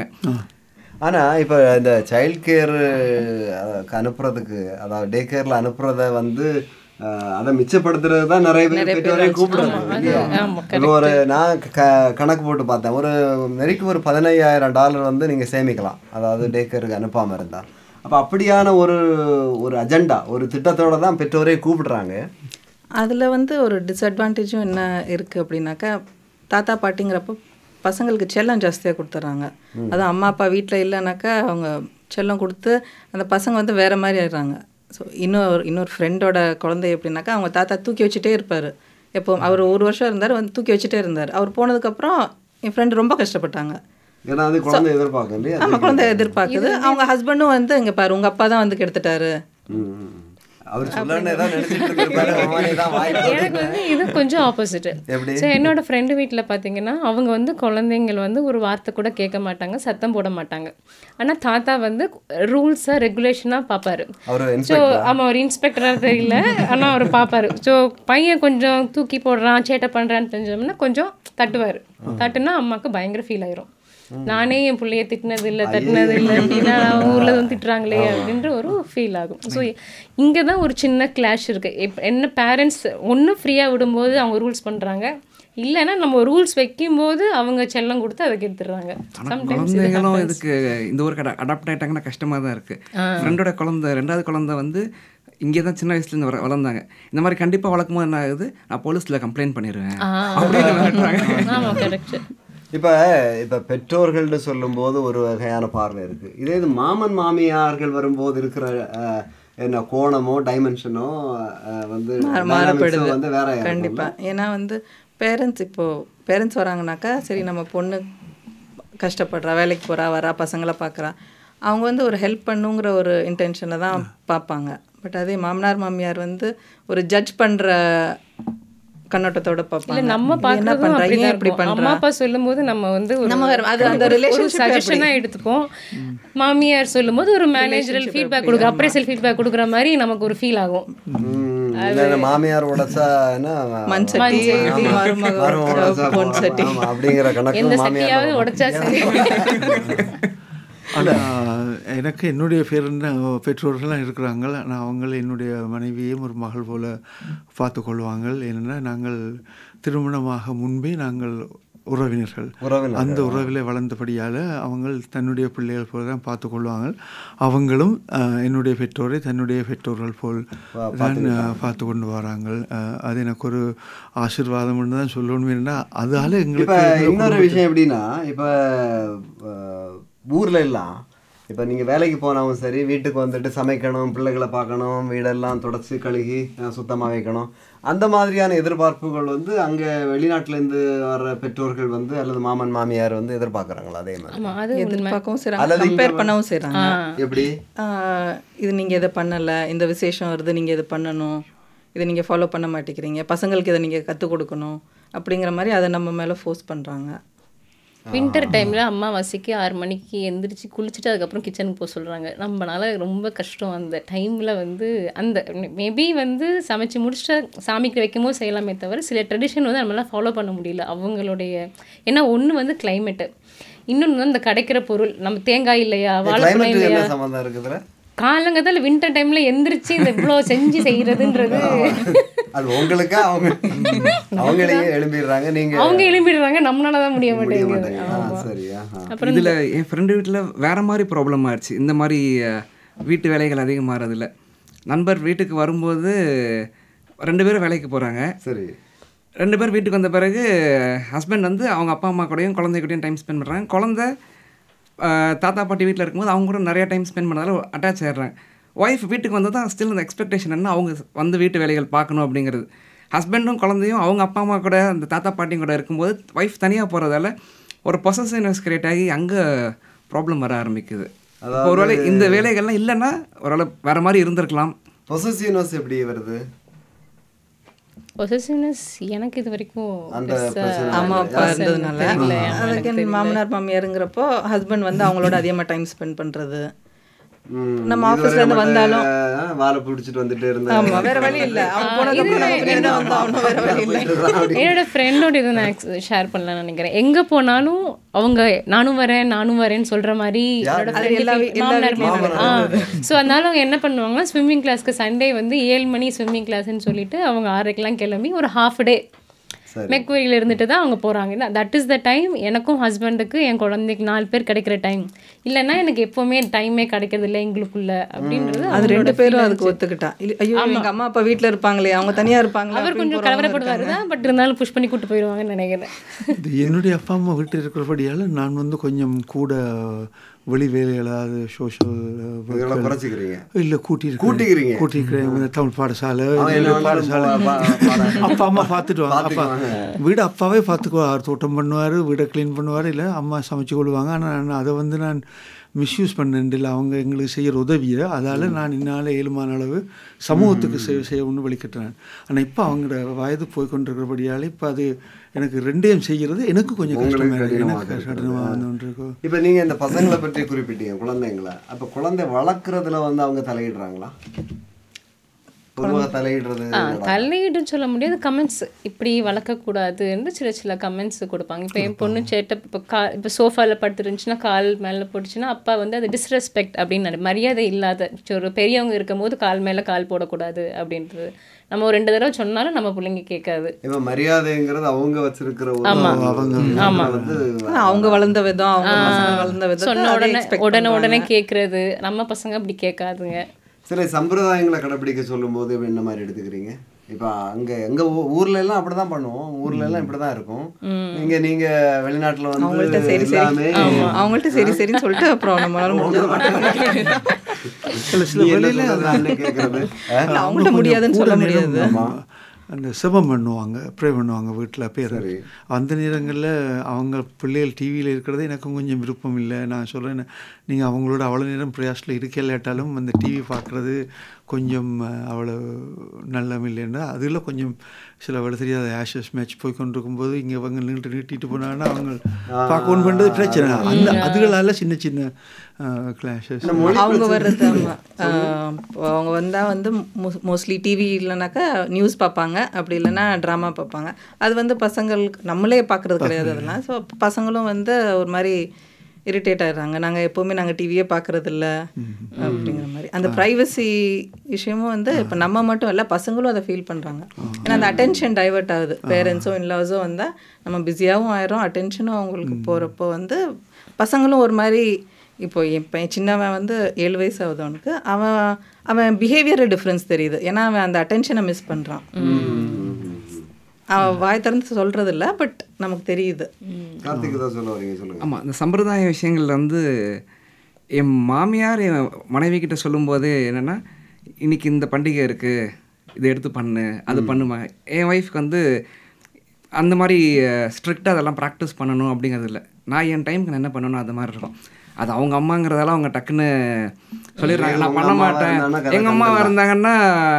ஆனா இப்போ இந்த சைல்ட் கேர் அனுப்புறதுக்கு அதாவது டே கேரில் அனுப்புறத வந்து அஹ், அதை மிச்சப்படுத்துறது தான் நிறைய பேர் பெற்றோரை கூப்பிடுறாங்க இல்லையா? ஆமா, இப்போ ஒரு நான் க- கணக்கு போட்டு பார்த்தேன் ஒரு நெறிக்கு ஒரு பதினையாயிரம் டாலர் வந்து நீங்கள் சேமிக்கலாம் அதாவது டே கேருக்கு அனுப்பாமல் இருந்தால் அப்போ அப்படியான ஒரு ஒரு அஜெண்டா ஒரு திட்டத்தோட தான் பெற்றோரே கூப்பிடுறாங்க அதில் வந்து ஒரு டிஸ்அட்வான்டேஜும் என்ன இருக்குது அப்படின்னாக்கா தாத்தா பாட்டிங்கிறப்போ பசங்களுக்கு செல்லம் ஜாஸ்தியாக கொடுத்துட்றாங்க அதுவும் அம்மா அப்பா வீட்டில் இல்லைனாக்கா அவங்க செல்லம் கொடுத்து அந்த பசங்க வந்து வேறு மாதிரி ஆயிடுறாங்க ஸோ இன்னொரு இன்னொரு ஃப்ரெண்டோட குழந்தை எப்படின்னாக்கா அவங்க தாத்தா தூக்கி வச்சுட்டே இருப்பார் எப்போ அவர் ஒரு வருஷம் இருந்தார் வந்து தூக்கி வச்சுட்டே இருந்தார் அவர் போனதுக்கப்புறம் என் ஃப்ரெண்டு ரொம்ப கஷ்டப்பட்டாங்க ஏன்னா அது குழந்தை எதிர்பார்க்கும் இல்லையா ஆமாம் குழந்தை எதிர்பார்க்குது அவங்க ஹஸ்பண்டும் வந்து இங்கே பாரு உங்கள் அப்பா தான் வந்து கெடுத்துட்டாரு ம், ம். அவர் சொல்லணும்னு ஏதாவது நினைச்சிட்டு இருப்பாரு அவனே தான் வாய் எனக்கு வந்து இது கொஞ்சம் ஆப்போசிட் எப்படி? ஸோ என்னோட ஃப்ரெண்டு வீட்டில் பார்த்தீங்கன்னா அவங்க வந்து குழந்தைங்கள் வந்து ஒரு வார்த்தை கூட கேட்க மாட்டாங்க சத்தம் போட மாட்டாங்க ஆனால் தாத்தா வந்து ரூல்ஸாக ரெகுலேஷனாக பார்ப்பாரு அவர் ஸோ ஆமாம் ஒரு இன்ஸ்பெக்டராக தெரியல ஆனால் அவர் பார்ப்பாரு ஸோ பையன் கொஞ்சம் தூக்கி போடுறான் சேட்டை பண்ணுறான்னு தெரிஞ்சோம்னா கொஞ்சம் தட்டுவார் தட்டுனா அம்மாவுக்கு பயங்கர ஃபீல் ஆயிரும் நானே என் பிள்ளைய திட்டினது இல்லை தட்டினது இல்லை அப்படின்னா அவங்க ஊரில் வந்து திட்டுறாங்களே அப்படின்ற ஒரு ஃபீல் ஆகும் ஸோ இங்கே தான் ஒரு சின்ன கிளாஷ் இருக்குது இப் என்ன பேரண்ட்ஸ் ஒன்று ஃப்ரீயாக விடும்போது அவங்க ரூல்ஸ் பண்ணுறாங்க இல்லைன்னா நம்ம ரூல்ஸ் வைக்கும்போது அவங்க செல்லம் கொடுத்து அதை கெடுத்துடுறாங்க ஆனால் குழந்தைங்களும் இதுக்கு இந்த ஊருக்கு அடாப்ட் ஆயிட்டாங்கன்னா கஷ்டமாக தான் இருக்குது ஃப்ரெண்டோட குழந்தை ரெண்டாவது குழந்தை வந்து இங்கே தான் சின்ன வயசுலேருந்து வர வளர்ந்தாங்க இந்த மாதிரி கண்டிப்பாக வளர்க்கும் போது என்ன ஆகுது நான் போலீஸில் கம்ப்ளைண்ட் பண்ணிடுவேன் அப்படின்னு மிரட்டுறாங்க. ஆமாம் கரெக்ட் இப்போ இப்போ பெற்றோர்கள்னு சொல்லும்போது ஒரு வகையான பார்வை இருக்குது இதே இது மாமன் மாமியார்கள் வரும்போது இருக்கிற அஹ், என்ன கோணமோ டைமென்ஷனோ வந்து dynamics உம் வந்து வேற கண்டிப்பாக ஏன்னா வந்து பேரண்ட்ஸ் இப்போது பேரண்ட்ஸ் வராங்கனாக்கா சரி நம்ம பொண்ணு கஷ்டப்படுறா வேலைக்கு போகிறா வரா பசங்களை பார்க்குறா அவங்க வந்து ஒரு ஹெல்ப் பண்ணுங்கிற ஒரு இன்டென்ஷனை தான் பார்ப்பாங்க பட் அதே மாமனார் மாமியார் வந்து ஒரு ஜட்ஜ் பண்ணுற கண்ணோட்டத்தோட இல்ல பார்ப்பாங்க நம்ம "இது என்ன பாக்குறதும் பண்றா அப்படிதான் ஏன் இப்படி இருக்கும் அம்மா பண்றா அப்பா சொல்லும்போது நம்ம வந்து ஒரு நம்ம வேற- அது அந்த ஒரு relationship சஜஷனா எடுத்துப்போம் மாமியார் சொல்லும்போது ஒரு மேனேஜரல் ஃபீட்பேக் கொடுக்குற அப்ரைசல் ஃபீட்பேக் கொடுக்குற மாதிரி நமக்கு ஒரு ஃபீல் ஆகும் ம், இல்ல மாமியார் உடைச்சா என்ன மண் சட்டி மருமக மருமக உடைச்சா பொன் சட்டி ஆமா, அப்படிங்கிற கணக்கு எந்த மாமியார் சட்டியாவது உடைச்சா சரி ஆனால் எனக்கு என்னுடைய பேரண்ட பெற்றோர்கள்லாம் இருக்கிறாங்க நான் அவங்கள என்னுடைய மனைவியையும் ஒரு மகள் போல பார்த்து கொள்வாங்க ஏனென்னா நாங்கள் திருமணமாக முன்பே நாங்கள் உறவினர்கள் உறவினர்கள். அந்த உறவில் வளர்ந்தபடியால் அவங்க தன்னுடைய பிள்ளைகள் போல தான் பார்த்து கொள்வாங்க அவங்களும் அஹ், என்னுடைய பெற்றோரை தன்னுடைய பெற்றோர்கள் போல் தான் அஹ், பார்த்து கொண்டு வராங்க அஹ், அது எனக்கு ஒரு ஆசீர்வாதம்னு தான் சொல்லணும் ஏன்னா அதால் இப்ப எங்களுக்கு இன்னொரு விஷயம் எப்படின்னா இப்ப அஹ், ஊர்ல எல்லாம் இப்ப நீங்க வேலைக்கு போனாலும் சரி வீட்டுக்கு வந்துட்டு சமைக்கணும் பிள்ளைகளை பார்க்கணும் வீடெல்லாம் தொடச்சி கழுகி அஹ், சுத்தமா வைக்கணும் அந்த மாதிரியான எதிர்பார்ப்புகள் வந்து அங்க வெளிநாட்டுல இருந்து வர்ற பெற்றோர்கள் வந்து அல்லது மாமன் மாமியார் வந்து எதிர்பார்க்கறாங்களா அதே மாதிரி ஆமா அது உண்மை எதிர்பார்க்கவும் செய்கிறாங்க அல்லது இங்க கம்பேர் வந்து- பண்ணவும் செய்கிறாங்க எப்படி இது நீங்கள் இதை பண்ணலை இந்த விசேஷம் வருது நீங்கள் இதை பண்ணணும் இதை நீங்கள் ஃபாலோ பண்ண மாட்டேங்கிறீங்க பசங்களுக்கு இதை நீங்கள் கற்றுக் கொடுக்கணும் அப்படிங்கிற மாதிரி அதை நம்ம மேலே ஃபோர்ஸ் பண்ணுறாங்க வின்டர் டைமில் அம்மாவாசைக்கு ஆறு மணிக்கு எந்திரிச்சு குளிச்சுட்டு அதுக்கப்புறம் கிச்சனுக்கு போக சொல்கிறாங்க நம்மனால ரொம்ப கஷ்டம் அந்த டைமில் வந்து அந்த மேபி வந்து சமைச்சு முடிச்சுட்டு சாமிக்கு வைக்கும்போது செய்யலாமே தவிர சில ட்ரெடிஷன் வந்து நம்மளால ஃபாலோ பண்ண முடியல அவங்களுடைய ஏன்னா ஒன்று வந்து கிளைமேட்டு இன்னொன்று வந்து இந்த கிடைக்கிற பொருள் நம்ம தேங்காய் இல்லையா வாழைப்பழம் கிளைமேட் இல்லையா என்ன சம்மந்தம் இருக்குதுல காலங்கத்தில் வின்டர் டைமில் எந்திரிச்சு இந்த இவ்வளோ செஞ்சு செய்கிறதுன்றது அது உங்களுக்கா அவங்க அவங்களையே எழும்பிடுறாங்க நீங்க அவங்க எழும்பிடுறாங்க நம்மளால தான் முடிய முடிய மாட்டேங்குது மாட்டேங்குது ஆ, சரியா ஆ. இதில் என் ஃப்ரெண்டு வீட்டில் வேற மாதிரி ப்ராப்ளம் ஆயிடுச்சு இந்த மாதிரி அஹ், வீட்டு வேலைகள் அதிகமாகிறதுல நண்பர் வீட்டுக்கு வரும்போது ரெண்டு பேரும் வேலைக்கு போகிறாங்க சரி ரெண்டு பேர் வீட்டுக்கு வந்த பிறகு ஹஸ்பண்ட் வந்து அவங்க அப்பா அம்மா கூடயும் குழந்தை கூடயும் டைம் ஸ்பெண்ட் பண்ணுறாங்க குழந்தை அஹ், தாத்தா பாட்டி வீட்டில் இருக்கும்போது அவங்க கூட நிறைய டைம் ஸ்பெண்ட் பண்ணதால அட்டாச் ஆயிடுறாங்க ஒய்ஃப் வீட்டுக்கு வந்து தான் ஸ்டில் அந்த எக்ஸ்பெக்டேஷன் என்ன அவங்க வந்து வீட்டு வேலைகள் பார்க்கணும் அப்படிங்கிறது ஹஸ்பண்டும் குழந்தையும் அவங்க அப்பா அம்மா கூட அந்த தாத்தா பாட்டியும் கூட இருக்கும்போது ஒய்ஃப் தனியாக போகிறதால ஒரு பொசசிவ்னஸ் கிரியேட் ஆகி அங்கே ப்ராப்ளம் வர ஆரம்பிக்குது இப்போ ஒருவேளை இந்த வேலைகள்லாம் இல்லைன்னா ஒருவேளை வேற மாதிரி இருந்திருக்கலாம் பொசசிவ்னஸ் எப்படி வருது பொசசிவ்னஸ் எனக்கு இது வரைக்கும் அந்த பெருசா பிரச்சனை அம்மா அப்பா இருந்ததுனால தெரியல. அதுக்கு என் மாமனார் மாமியாருங்கிறப்போ ஹஸ்பண்ட் வந்து அவங்களோட அதிகமாக டைம் ஸ்பெண்ட் பண்ணுறது ம், நம்ம இதுவரை ஆஃபீஸ்ல இருந்து நம்மட்ட, வந்தாலும் ஆ, வாழை பிடிச்சிட்டு வந்துட்டு இருந்த ஆமா வேற வழி இல்லை அவங்க போனதுக்கு நம்ம பின்னாடி தான் வந்தாகணும் வேற வழி இல்லை என்னோட ஃப்ரெண்டோட இதை நான் ஷேர் பண்ணலாம்னு நினைக்கிறேன் எங்க போனாலும் அவங்க நானும் வரேன் நானும் வரேன்னு சொல்ற மாதிரி என்னோட அது friend எல்லா வீ- வீட்டு- எல்லா மாமனார் வீட்லயும் மாமனார் ஸோ அதனால அவங்க என்ன பண்ணுவாங்கன்னா ஸ்விம்மிங் கிளாஸ்க்கு சண்டே வந்து ஏழு மணி ஸ்விம்மிங் கிளாஸ்ன்னு சொல்லிட்டு அவங்க ஆறரைக்கெல்லாம் கிளம்பி ஒரு ஹாஃப் டே சரி. மெக்வரியில் இருந்துட்டு தான் அவங்க போகிறாங்க தட் இஸ் த டைம் எனக்கும் ஹஸ்பண்டுக்கு என் குழந்தைக்கு நாலு பேர் கிடைக்கிற டைம் இல்லைன்னா எனக்கு எப்போவுமே டைமே கிடைக்கிறது இல்லை எங்களுக்குள்ள அப்படின்றது அது அவங்களோட ரெண்டு பேரும் feelings. அதுக்கு ஒத்துக்கிட்டா இல்ல ஐயோ எங்க அம்மா அப்பா வீட்ல இருப்பாங்களே அவங்க தனியா இருப்பாங்களே அவர் அப்படின்னு கொஞ்சம் போறவங்க கலவரப்படுவார் தான் பட் இருந்தாலும் புஷ் பண்ணி கூட்டு போயிடுவாங்கன்னு நினைக்கிறேன் இது என்னுடைய அப்பா அம்மா வீட்டில் இருக்கிறபடியால் நான் வந்து கொஞ்சம் கூட வெளி வேலைகள் அதாவது சோஷியல் இதெல்லாம் குறைச்சிக்கிறீங்க இல்லை கூட்டி கூட்டிக்கிறீங்க. கூட்டிக்கிறேன் இந்த தமிழ் பாடசாலை அவன் என்ன இல்லை வேணாலும் பாடசாலை பா- பா- பாட- அப்பா அம்மா பார்த்துட்டுவாங்க அப்பா பார்த்துக்குவாங்க. வீடு அப்பாவே பார்த்துக்குவார் தோட்டம் பண்ணுவார் வீடை க்ளீன் பண்ணுவார் இல்லை அம்மா சமைச்சு கொள்வாங்க ஆனால் நான் அதை வந்து நான் மிஸ்யூஸ் பண்ணேன் இல்லை அவங்க எங்களுக்கு செய்கிற உதவியை அதால் நான் என்னால் ஏழுமான அளவு சமூகத்துக்கு சேவை செய்யணும்னு வழிகட்டுறேன் ஆனால் இப்போ அவங்களோட வயது போய் கொண்டிருக்கிறபடியால் இப்போ அது எனக்கு ரெண்டையும் செய்கிறது எனக்கு கொஞ்சம் உங்களுக்கு கஷ்டமாக இருக்கு கடினமாக எனக்கு இருக்கு. கடினமாக வந்து இருக்கும் இப்ப நீங்க இந்த பசங்களை பற்றி குறிப்பிட்டீங்க குழந்தைங்களை அப்ப குழந்தை வளர்க்குறதுல வந்து அவங்க தலையிடுறாங்களா பொதுவாக தலையிடுறது ஆ தலையீடுன்னு சொல்ல முடியாது கமெண்ட்ஸ் இப்படி வளர்க்கக்கூடாதுன்னு சில சில கமெண்ட்ஸ் கொடுப்பாங்க இப்போ என் பொண்ணு சேட்டை இப்போ கா இப்போ சோஃபாவில் படுத்துருந்துச்சுன்னா கால் மேலே போட்டுச்சுன்னா அப்பா வந்து அது டிஸ்ரெஸ்பெக்ட் அப்படின்னு நினை- மரியாதை இல்லாத ஒரு பெரியவங்க இருக்கும்போது கால் மேலே கால் போடக்கூடாது அப்படின்றது நம்ம ஒரு ரெண்டு தடவை சொன்னாலும் நம்ம பிள்ளைங்க கேட்காது இப்ப மரியாதைங்கிறது அவங்க வச்சிருக்கிற ஒரு ஆமா. அவங்க ஆமா. வந்து ஆனா, அவங்க வளர்ந்த விதம் அவங்க பசங்க வளர்ந்த விதம் சொன்ன உடனே உடனே உடனே கேட்கறது நம்ம பசங்க அப்படி கேட்காதுங்க சில சம்பிரதாயங்களை கடைபிடிக்க சொல்லும்போது என்ன மாதிரி எடுத்துக்கிறீங்க இப்ப அங்க எங்க ஊ- ஊர்ல எல்லாம் அப்படிதான் பண்ணுவோம் ஊர்ல எல்லாம் இப்படிதான் இருக்கும் இங்க நீங்க வெளிநாட்டுல அவங்கள்ட்ட வந்து சரி சரி எல்லாமே அவங்கள்ட்ட சரி சரின்னு சொல்லிட்டு அப்புறம் நம்மளால முடிஞ்சது சில சில நீ என்ன வேலையில் சொல்றது, நான் என்ன கேட்கறது ஆ? இல்ல, அவங்கள்ட்ட முடியாதுன்னு சொல்ல முடியாது அந்த சிவம் பண்ணுவாங்க ப்ரே பண்ணுவாங்க வீட்டில் பேர் சரி. அந்த நேரங்களில் அவங்க பிள்ளைகள் டிவியில் இருக்கிறது எனக்கும் கொஞ்சம் விருப்பம் இல்லை நான் சொல்கிறேன் நீங்கள் அவங்களோட அவ்வளோ நேரம் பிரயாசில் இருக்கலாட்டாலும் அந்த டிவி பார்க்குறது கொஞ்சம் அஹ், அவ்வளோ நல்லம் இல்லைன்னா அதில் கொஞ்சம் சில வேலை தெரியாத ஆஷஸ் மேட்ச் போய் கொண்டிருக்கும்போது இங்கே அவங்க நீட்டு நீட்டிட்டு போனாங்கன்னா அவங்க பார்க்க பண்ணுறது பிரச்சனை அந்த அதுகளால சின்ன சின்ன கிளாஷஸ் அவங்க வர்றது ஆமா. ஆஹ் அவங்க வந்தால் வந்து மோஸ்ட்லி டிவி இல்லைனாக்கா நியூஸ் பார்ப்பாங்க அப்படி இல்லைன்னா ட்ராமா பார்ப்பாங்க அது வந்து பசங்களுக்கு நம்மளே பார்க்குறது கிடையாது அதெல்லாம் ஸோ பசங்களும் வந்து ஒரு மாதிரி இரிட்டேட் ஆயிடுறாங்க நாங்கள் எப்போவுமே நாங்கள் டிவியே பார்க்குறது இல்ல அப்படிங்கிற மாதிரி அந்த ப்ரைவசி விஷயமும் வந்து இப்போ நம்ம மட்டும் இல்லை பசங்களும் அதை ஃபீல் பண்ணுறாங்க ஏன்னா அந்த அட்டென்ஷன் டைவர்ட் ஆகுது பேரண்ட்ஸும் இன்லாஸும் வந்தால் நம்ம பிஸியாகவும் ஆயிரும் அட்டென்ஷனும் அவங்களுக்கு போகிறப்போ வந்து பசங்களும் ஒரு மாதிரி இப்போ என் பையன் சின்னவன் வந்து ஏழு வயசு ஆகுது அவனுக்கு அவன் அவன் பிஹேவியர் டிஃப்ரென்ஸ் தெரியுது ஏன்னா அவன் அந்த அட்டென்ஷனை மிஸ் பண்ணுறான் அவன் வாய் திறந்து சொல்கிறது இல்லை பட் நமக்கு தெரியுது கார்த்திக் தான் சொல்ல வரீங்க சொல்லுங்க ஆமாம் இந்த சம்பிரதாய விஷயங்கள்ல வந்து என் மாமியார் என் மனைவி கிட்ட சொல்லும்போது என்னென்னா இன்னைக்கு இந்த பண்டிகை இருக்குது இதை எடுத்து பண்ணு அது பண்ணுமா என் ஒய்ஃப்க்கு வந்து அந்த மாதிரி ஸ்ட்ரிக்டாக அதெல்லாம் ப்ராக்டிஸ் பண்ணணும் அப்படிங்கிறது இல்லை நான் என் டைமுக்கு நான் என்ன பண்ணணும் அது மாதிரி இருக்கும் அது அவங்க அம்மாங்கிறதால அவங்க டக்குன்னு சொல்லிடுறாங்க நான் உங்க பண்ண அம்மாவா மாட்டேன் இருந்தாங்கன்னா கதை எங்கள் அம்மாவாக இருந்தாங்கன்னா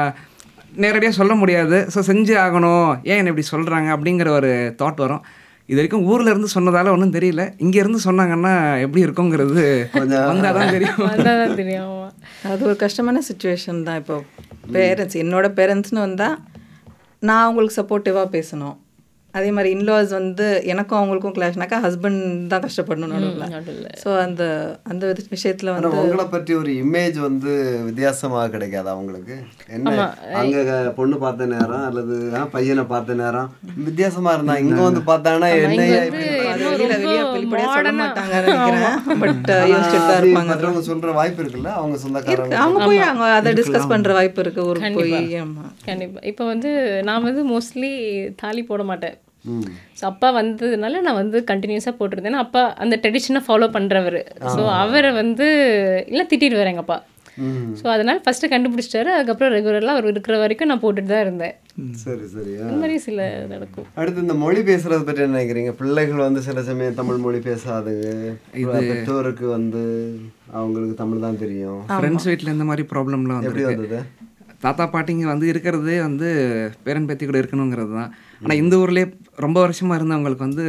நேரடியாக சொல்ல முடியாது ஸோ செஞ்சு ஆகணும் ஏன் என்னை இப்படி சொல்கிறாங்க அப்படிங்கிற ஒரு தாட் வரும் இது வரைக்கும் ஊர்ல இருந்து சொன்னதால ஒன்றும் தெரியல இங்க இருந்து சொன்னாங்கன்னா எப்படி இருக்குங்கிறது வந்தால் தான் தெரியும் வந்தால் தான் தெரியும் ஆமா. அது ஒரு கஷ்டமான சுச்சுவேஷன் தான் இப்போ பேரண்ட்ஸ் என்னோட பேரண்ட்ஸ்னு வந்தால் நான் அவங்களுக்கு சப்போர்ட்டிவாக பேசணும் அதே மாதிரி இன்லாஸ் வந்து எனக்கும் அவங்களுக்கும் கிளாஷ்னாக்கா ஹஸ்பண்ட் தான் கஷ்டப்படணும் நடுவில் ஸோ அந்த அந்த விஷயத்தில் ஆனா வந்து உங்களை பற்றி ஒரு இமேஜ் வந்து வித்தியாசமாக கிடைக்காதா அவங்களுக்கு என்ன அங்க க- பொண்ணு பார்த்த நேரம் அல்லது ஆ, பையனை பார்த்த நேரம் வித்தியாசமா இருந்தா இங்க வந்து பார்த்தாங்கன்னா என்னையா இப்படி அது வெளியில வெளியே வெளிப்படையாக சொல்ல மாட்டாங்கன்னு நினைக்கிறேன் பட் யோசிச்சுட்டு தான் அது இருப்பாங்க மற்றவங்க சொல்ற வாய்ப்பு இருக்குல்ல அவங்க சொந்தக்காரங்க அவங்க போய் அவங்க அதை டிஸ்கஸ் பண்ற வாய்ப்பு இருக்கு ஊருக்கு போய் ஆமா கண்டிப்பா இப்போ வந்து நான் வந்து மோஸ்ட்லி தாலி போட மாட்டேன் ம். ஸோ அப்பா வந்ததுனால நான் வந்து கண்டினியூஸாக போட்டிருந்தேன் ஏன்னா அப்பா அந்த ட்ரெடிஷனை ஃபாலோ பண்ணுறவர் ஸோ அவரை வந்து இல்லை திட்டிடுவார் எங்கள் அப்பா ம். ஸோ அதனால் ஃபஸ்ட்டு கண்டுபிடிச்சிட்டாரு அதுக்கப்புறம் ரெகுலராக அவர் இருக்கிற வரைக்கும் நான் போட்டுட்டு தான் இருந்தேன் சரி சரி ஆ. இந்த மாதிரி சில நடக்கும் அடுத்து இந்த மொழி பேசுறத பற்றி என்ன நினைக்கிறீங்க பிள்ளைகள் வந்து சில சமயம் தமிழ் மொழி பேசாதுங்க பெற்றோருக்கு வந்து அவங்களுக்கு தமிழ் தான் தெரியும் ஃப்ரெண்ட்ஸ் வீட்டில் இந்த மாதிரி ப்ராப்ளம்லாம் எப்படி வந்து வந்தது தாத்தா பாட்டிங்க வந்து இருக்கிறதே வந்து பேரன் பேத்தி கூட இருக்கணுங்கிறது தான் ஆனால் இந்த ஊர்லேயே ரொம்ப வருஷமாக இருந்தவங்களுக்கு வந்து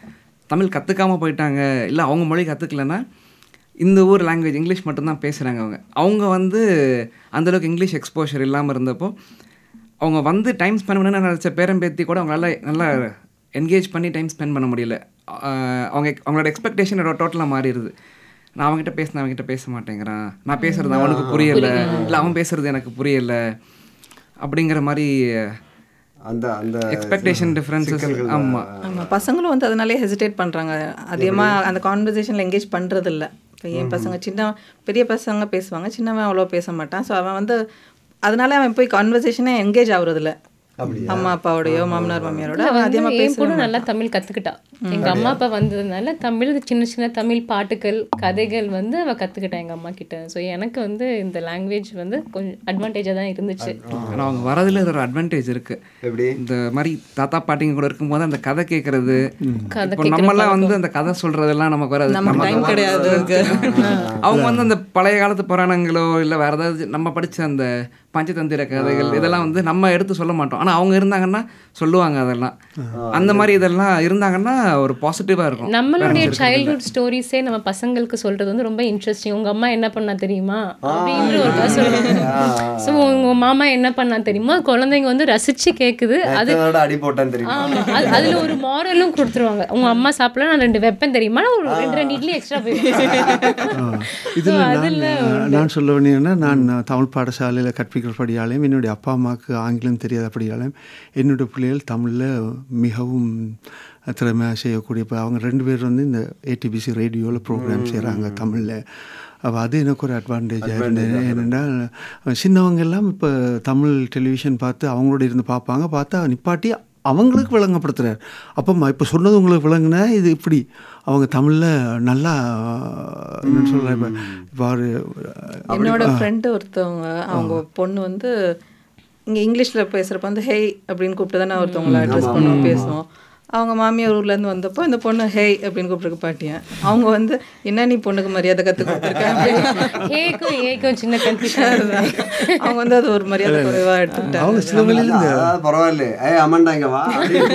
தமிழ் கற்றுக்காம போயிட்டாங்க இல்லை அவங்க மொழி கற்றுக்கலன்னா இந்த ஊர் லாங்குவேஜ் இங்கிலீஷ் மட்டும்தான் பேசுகிறாங்க அவங்க அவங்க வந்து அந்தளவுக்கு இங்கிலீஷ் எக்ஸ்போஷர் இல்லாமல் இருந்தப்போ அவங்க வந்து டைம் ஸ்பெண்ட் பண்ணணும்னு நினச்ச பேரன் பேத்தி கூட அவங்களால நல்லா என்கேஜ் பண்ணி டைம் ஸ்பெண்ட் பண்ண முடியல ஆஹ் அவங்க அவங்களோட எக்ஸ்பெக்டேஷன் டோட்டலாக மாறிடுது நான் அவன்கிட்ட பேசினேன் அவன்கிட்ட பேச மாட்டேங்கிறான் நான் பேசுறது அவனுக்கு புரியல இல்லை அவன் பேசுறது எனக்கு புரியல அப்படிங்கிற மாதிரி அந்த அந்த எக்ஸ்பெக்டேஷன் டிஃப்ரென்சஸ் ஆமாம் ஆமா பசங்களும் வந்து அதனாலே ஹெசிடேட் பண்றாங்க அதிகமா அந்த கான்வர்சேஷன்ல எங்கேஜ் பண்றது இல்ல இப்போ என் பசங்க சின்ன பெரிய பசங்க பேசுவாங்க சின்னவன் அவ்வளோ பேச மாட்டான் ஸோ அவன் வந்து அதனால அவன் போய் கான்வர்சேஷனே எங்கேஜ் ஆகுறது இல்ல அம்மா அப்பாவோடயோ மாமனார் மாமியாரோட அவன் அதிகமா என் பேச பொண்ணு நல்லா தமிழ் கற்றுக்கிட்டா எங்கள் அம்மா அப்பா வந்ததுனால தமிழ் சின்ன சின்ன தமிழ் பாட்டுகள் கதைகள் வந்து அவள் கற்றுக்கிட்டா எங்கள் அம்மா கிட்ட ஸோ எனக்கு வந்து இந்த லாங்குவேஜ் வந்து கொஞ்சம் அட்வான்டேஜாக தான் இருந்துச்சு ஆனால் அவங்க வரதுல இது ஒரு அட்வான்டேஜ் இருக்கு எப்படி இந்த மாதிரி தாத்தா பாட்டிங்க கூட இருக்கும்போது அந்த கதை கேட்கறது கதை இப்போ நம்மலாம் வந்து அந்த கதை சொல்றதெல்லாம் நமக்கு வராது நமக்கு நம்ம டைம் கிடையாது அவங்க வந்து அந்த பழைய காலத்து புராணங்களோ இல்லை வேற ஏதாவது நம்ம படிச்ச அந்த பஞ்சதந்திர கதைகள் இதெல்லாம் வந்து நம்ம எடுத்து சொல்ல மாட்டோம் ஆனால் அவங்க இருந்தாங்கன்னா சொல்லுவாங்க அதெல்லாம் அந்த மாதிரி இதெல்லாம் இருந்தாங்கன்னா ஒரு பாசிட்டிவாக இருக்கும் நம்மளுடைய சைல்ட்ஹுட் ஸ்டோரிஸே நம்ம பசங்களுக்கு சொல்றது வந்து ரொம்ப இன்ட்ரெஸ்டிங் உங்க அம்மா என்ன பண்ணா தெரியுமா அப்படின்ற ஒரு கதை சொல்லுவாங்க ஸோ உங்க மாமா என்ன பண்ணா தெரியுமா குழந்தைங்க வந்து ரசிச்சு கேக்குது அது எத்தனோட அடி போட்டான்னு தெரியுமா ஆமா அது அதுல ஒரு மாரலும் கொடுத்துருவாங்க உங்க அம்மா சாப்பிடல நான் ரெண்டு வெப்பன் தெரியுமா நான் ஒரு ரெண்டு ரெண்டு இட்லி எக்ஸ்ட்ரா போயிருக்கேன் இதில் நான் நான் சொல்ல வேண்டியதுன்னா நான் தமிழ் பாடசாலையில் கற்பிக்கிறபடியாலையும் என்னுடைய அப்பா அம்மாவுக்கு ஆங்கிலம் தெரியாதபடியாலையும் என்னுடைய பிள்ளைகள் தமிழில் மிகவும் திறமை செய்யக்கூடிய இப்போ அவங்க ரெண்டு பேர் வந்து இந்த ஏடிபிசி ரேடியோவில் ப்ரோக்ராம் செய்கிறாங்க தமிழில் அப்போ அது எனக்கு ஒரு அட்வான்டேஜாக இருந்தது ஏனென்றால் சின்னவங்க எல்லாம் இப்போ தமிழ் டெலிவிஷன் பார்த்து அவங்களோட இருந்து பார்ப்பாங்க பார்த்தா நிப்பாட்டி அவங்களுக்கு விளங்கப்படுத்துறாரு அப்போ இப்போ சொன்னது உங்களுக்கு விளங்குனா இது இப்படி அவங்க தமிழில் நல்லா என்ன சொல்கிறேன் இப்போ இவ்வாறு என்னோட ஃப்ரெண்டு ஒருத்தவங்க அவங்க பொண்ணு வந்து இங்க இங்கிலீஷ்ல பேசுறப்ப வந்து ஹேய் அப்படின்னு கூப்பிட்டு தானே ஒருத்தவங்களை அட்ரஸ் பண்ணுவோம் பேசுவோம் அவங்க மாமியார் ஊர்லேருந்து வந்தப்போ இந்த பொண்ணு ஹேய் அப்படின்னு கூப்பிட்டு பாட்டியன் அவங்க வந்து என்ன நீ பொண்ணுக்கு மரியாதை கற்றுக் கொடுத்துருக்காங்க ஏக்கும் ஏக்கும் சின்ன கன்ஃபியூஷன் அவங்க வந்து அது ஒரு மரியாதை குறைவாக எடுத்துக்கிட்டாங்க அவங்க சில வழியில் இந்த அதாவது பரவாயில்ல ஏ அம்மாண்டா இங்க வா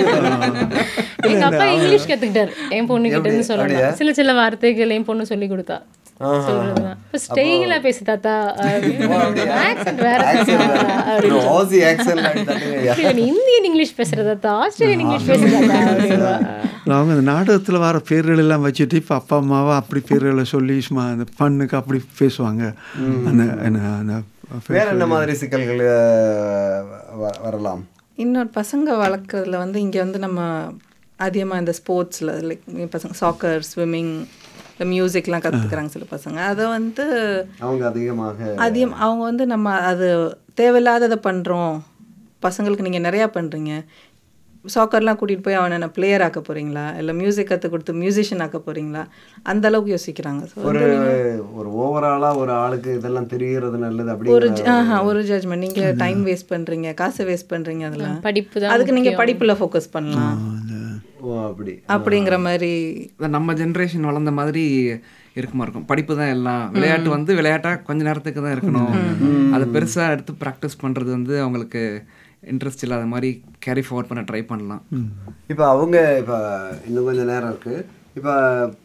எங்க அப்பா இங்கிலீஷ் கத்துக்கிட்டாரு என் பொண்ணு கிட்ட இருந்து சொல்லலாம் சில சில வார்த்தைகள் என் பொண்ணு சொல்லி கொடுத்தா சொல்றதுதான் ஸ்டெயிலா பேசு தாத்தா ஆக்சென்ட் வேற அப்படின்னு ஓசி ஆக்சன் அடித்தாட்டுங்க இல்ல, நீ இந்தியன் இங்கிலீஷ் பேசுற தாத்தா ஆஸ்திரேலியன் இங்கிலீஷ் பேசுற தாத்தா அப்படின்னுவா. அவங்க அந்த நாடகத்தில் வர பேர்கள் எல்லாம் வச்சுட்டு இப்போ அப்பா அம்மாவை அப்படி பேர்களை சொல்லி சும்மா அந்த பண்ணுக்கு அப்படி பேசுவாங்க அந்த என்ன அந்த வேற என்ன மாதிரி சிக்கல்கள் அஹ், வ- வரலாம் இன்னொரு பசங்க வளர்க்குறதுல வந்து இங்கே வந்து நம்ம அதிகமாக இந்த ஸ்போர்ட்ஸில் லைக் பசங்க சாக்கர் ஸ்விம்மிங் இந்த மியூசிக்லாம் கற்றுக்குறாங்க சில பசங்க அதை வந்து அவங்க அதிகமாக அதிகம் அவங்க வந்து நம்ம அது தேவையில்லாததை பண்ணுறோம் பசங்களுக்கு நீங்கள் நிறையா பண்ணுறீங்க சாக்கர்லாம் கூட்டிகிட்டு போய் அவனை என்ன பிளேயர் ஆக்க போகிறீங்களா இல்லை மியூசிக் கற்றுக் கொடுத்து மியூசிஷியன் ஆக்க போகிறீங்களா அந்த அளவுக்கு யோசிக்கிறாங்க ஸோ ஒரு ஒரு ஓவராலா ஒரு ஆளுக்கு இதெல்லாம் தெரிகிறது நல்லது ஒரு அப்படி ஜ- ஆஹா ஒரு ஜட்ஜ்மெண்ட் நீங்கள் டைம் வேஸ்ட் பண்ணுறீங்க காசு வேஸ்ட் பண்ணுறீங்க அதில் படிப்பு தான் அதுக்கு நீங்கள் படிப்பில் ஃபோக்கஸ் பண்ணலாம் ஓ அப்படி அப்படிங்கிற மாதிரி அதான் நம்ம ஜென்ரேஷன் வளர்ந்த மாதிரி இருக்குமா இருக்கும் படிப்பு தான் எல்லாம் விளையாட்டு வந்து விளையாட்டா கொஞ்ச நேரத்துக்கு தான் இருக்கணும் அதை பெருசா எடுத்து ப்ராக்டிஸ் பண்றது வந்து அவங்களுக்கு இன்ட்ரெஸ்ட் இல்லாத மாதிரி கேரி ஃபார்வர்ட் பண்ண ட்ரை பண்ணலாம் இப்போ அவங்க இப்போ இன்னும் கொஞ்சம் நேரம் இருக்கு இப்போ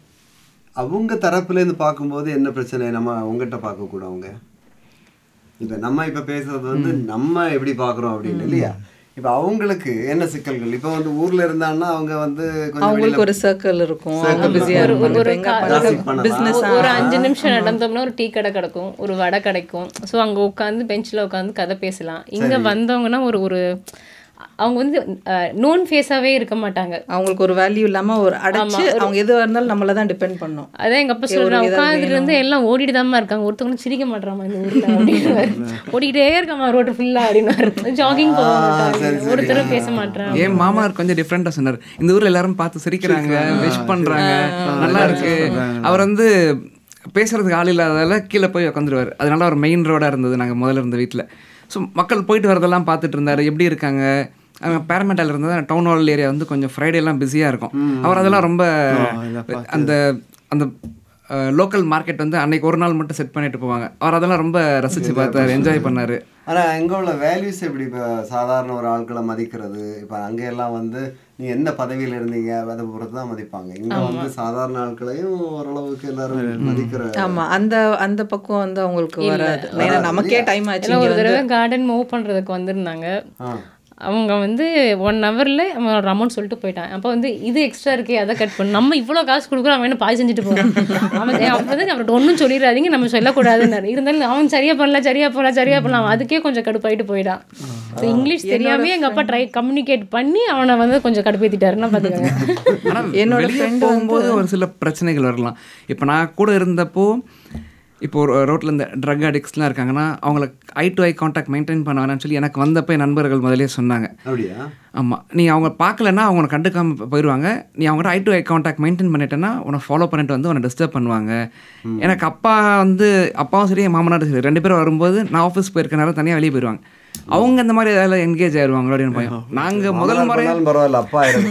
அவங்க தரப்புலேருந்து பார்க்கும்போது என்ன பிரச்சனை நம்ம அவங்ககிட்ட பார்க்கக்கூடாது அவங்க இப்போ நம்ம இப்போ பேசுறது வந்து நம்ம எப்படி பார்க்குறோம் அப்படின்னு இல்லையா இப்போ அவங்களுக்கு என்ன சிக்கல்கள் இப்போ வந்து ஊர்ல இருந்தாங்கன்னா அவங்க வந்து கொஞ்சம் அவங்களுக்கு ஒரு சர்க்கிள் இருக்கும் அவங்க பிஸியாக இருப்பாங்க ஒரு இப்ப எங்க கா- gossip பண்ணலாம். பிஸ்னஸ் ஒரு அஞ்சு நிமிஷம் நடந்தோம்னா ஒரு டீ கடை கிடைக்கும் ஒரு வடை கிடைக்கும் ஸோ அங்க உட்காந்து பெஞ்சில் உட்காந்து கதை பேசலாம் இங்க வந்தவங்கன்னா ஒரு ஒரு அவங்க வந்து நோன் ஃபேஸாவே இருக்க மாட்டாங்க அவங்களுக்கு ஒரு வேல்யூ இல்லாம ஒரு அடைச்சு அவங்க எதுவாக இருந்தாலும் நம்மள தான் டிபெண்ட் பண்ணும் அதான் எங்க அப்பா சொல்றாங்க உட்காந்துட்டு இருந்து எல்லாம் ஓடிட்டு தான் இருக்காங்க ஒருத்தவங்களும் சிரிக்க மாட்டாமா இந்த ஊர்ல அப்படின்னு ஓடிக்கிட்டே இருக்காமா ரோட்டு ஃபுல்லா அப்படின்னு ஜாகிங் போக மாட்டாங்க ஒருத்தரும் பேச மாட்டாங்க என் மாமனார் கொஞ்சம் டிஃப்ரெண்டா சொன்னார் இந்த ஊர்ல எல்லாரும் பார்த்து சிரிக்கிறாங்க விஷ் பண்றாங்க நல்லா இருக்கு அவர் வந்து பேசுறதுக்கு ஆள் இல்லாததால கீழே போய் உட்காந்துருவார் அதனால அவர் மெயின் ரோடா இருந்தது நாங்க முதல்ல இருந்த வீட்ல ஸோ மக்கள் போயிட்டு வரதெல்லாம் பார்த்துட்டு இருந்தாரு எப்படி இருக்காங்க அவங்க பேரமெண்டால இருந்தது டவுன் ஹால் ஏரியா வந்து கொஞ்சம் ஃப்ரைடே எல்லாம் பிஸியாக இருக்கும் அவர் அதெல்லாம் ரொம்ப அந்த அந்த லோக்கல் மார்க்கெட் வந்து அன்னைக்கு ஒரு நாள் மட்டும் செட் பண்ணிட்டு போவாங்க அவர் அதெல்லாம் ரொம்ப ரசிச்சு பார்த்தாரு என்ஜாய் பண்ணாரு ஆனா அங்க உள்ள வேல்யூஸ் எப்படி இப்போ சாதாரண ஒரு ஆட்களை மதிக்கிறது இப்போ அங்க எல்லாம் வந்து நீ எந்த பதவியில இருந்தீங்க அதை பொறுத்து தான் மதிப்பாங்க இங்க வந்து சாதாரண ஆட்களையும் ஓரளவுக்கு எல்லாரும் மதிக்கிற ஆமா அந்த அந்த பக்கம் வந்து அவங்களுக்கு வராது ஏன்னா நமக்கே டைம் ஆச்சு ஏன்னா இங்க ஒரு தடவை கார்டன் மூவ் பண்றதுக்கு வந்திருந்தாங்க அவங்க வந்து ஒன் ஹவரில் அவன் ஒரு அமௌண்ட் சொல்லிட்டு போயிட்டான் அப்போ வந்து இது எக்ஸ்ட்ரா இருக்கே அதை கட் பண்ணு நம்ம இவ்வளோ காசு கொடுக்குறோம் அவன் என்ன பாய் செஞ்சுட்டு போகிறான் அவன் அப்போ வந்து அவர்கிட்ட ஒன்றும் சொல்லிடாதீங்க நம்ம சொல்லக்கூடாதுன்னு இருந்தாலும் அவன் சரியா பண்ணல சரியா பண்ணல சரியா பண்ணலாம் அவன் அதுக்கே கொஞ்சம் கடுப்பாயிட்டு போயிட்டான் So, இங்கிலீஷ் தெரியாமே எங்கள் அப்பா ட்ரை கம்யூனிகேட் பண்ணி அவனை வந்து கொஞ்சம் கடுப்பேற்றிட்டாருன்னா பார்த்துக்கோங்க ஆனா என்னோட வெளிய friend போகும்போது ஒரு சில பிரச்சனைகள் வரலாம் இப்போ நான் கூட இருந்தப்போ இப்போ ஒரு ரோட்டில் இந்த ட்ரக் அடிக்ட்ஸ்லாம் இருக்காங்கன்னா அவங்கள eye to eye contact maintain பண்ண வேணாம்னு சொல்லி எனக்கு வந்தப்போ என் நண்பர்கள் முதலே சொன்னாங்க அப்படியா ஆமாம் நீ அவங்க பார்க்கலன்னா அவங்க கண்டுக்காம போயிடுவாங்க நீ அவங்கள்ட்ட eye to eye contact maintain பண்ணிட்டேன்னா உன்னை ஃபாலோ பண்ணிட்டு வந்து உன்னை டிஸ்டர்ப் பண்ணுவாங்க எனக்கு அப்பா வந்து அப்பாவும் சரி என் மாமனாரும் சரி ரெண்டு பேரும் வரும்போது நான் ஆஃபீஸ் போயிருக்கனால தனியாக வெளியே போயிடுவாங்க அவங்க இந்த மாதிரி ஏதாவது என்கேஜ் ஆயிடுவாங்க அப்படின்னு பயம் நாங்கள் முதல் முறை பண்ணாலும் பரவாயில்ல அப்பா இருக்கு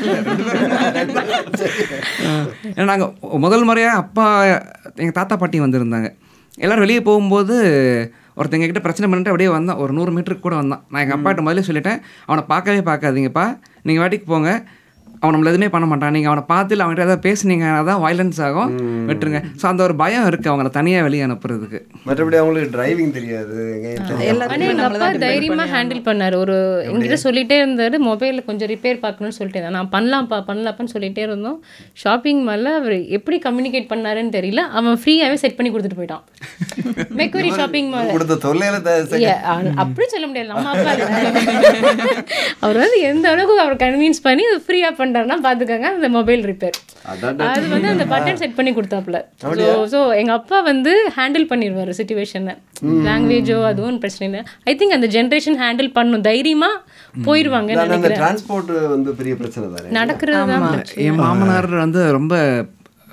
ஏன்னா நாங்கள் முதல் முறையாக அப்பா எங்கள் தாத்தா பாட்டி வந்திருந்தாங்க எல்லாரும் வெளியே போகும்போது ஒருத்தங்க கிட்ட பிரச்சனை பண்ணிட்டு அப்படியே வந்தான் ஒரு நூறு மீட்டருக்கு கூட வந்தான் நான் எங்கள் அப்பாட்ட முதல்ல சொல்லிட்டேன் அவனை பார்க்கவே பார்க்காதீங்கப்பா நீங்கள் வாட்டிக்கு போங்க அவன் நம்மள எதுவுமே பண்ண மாட்டான் நீங்கள் அவனை பார்த்து இல்லை அவன்கிட்ட ஏதாவது பேசுனீங்கன்னா தான் வயலன்ஸ் ஆகும் விட்டுருங்க ஸோ அந்த ஒரு பயம் இருக்குது அவங்கள தனியாக வெளியே அனுப்புறதுக்கு மற்றபடி அவங்களுக்கு டிரைவிங் தெரியாது எங்கேயும் தெரியாது. ஆனால் எங்கள் அப்பா தைரியமாக ஹேண்டில் பண்ணார் ஒரு எங்கிட்ட சொல்லிட்டே இருந்தார் மொபைலில் கொஞ்சம் ரிப்பேர் பார்க்கணும்னு சொல்லிட்டு இருந்தேன் நான் பண்ணலாம்ப்பா பண்ணலாப்பான்னு சொல்லிட்டே இருந்தோம் ஷாப்பிங் மாலில் அவர் எப்படி கம்யூனிகேட் பண்ணாருன்னு தெரியல அவன் ஃப்ரீயாகவே செட் பண்ணி கொடுத்துட்டு போயிட்டான் மெக்குவரி ஷாப்பிங் மால் கொடுத்த தொல்லையில த- சரி. Yeah, அ- அப்படி சொல்ல முடியாது நம்ம அப்பா இல்ல. அவர் வந்து எந்த அளவுக்கு அவர் கன்வின்ஸ் பண்ணி ஃப்ரீயா பண்றாருன்னா பாத்துக்கோங்க அந்த மொபைல் ரிப்பேர் அதான் அது வந்து அந்த பட்டன் செட் பண்ணி கொடுத்தாப்புல ஸோ ஸோ எங்க அப்பா வந்து ஹேண்டில் பண்ணிடுவாரு சுச்சுவேஷனை லாங்குவேஜோ அதுவும் பிரச்சனை இல்லை ஐ திங்க் அந்த ஜென்ரேஷன் ஹேண்டில் பண்ணும் தைரியமா போயிருவாங்கன்னு ஆனா அந்த நினைக்கிறேன் டிரான்ஸ்போர்ட் வந்து பெரிய பிரச்சனை தானே நடக்கிறது தான் என் மாமனார் வந்து ரொம்ப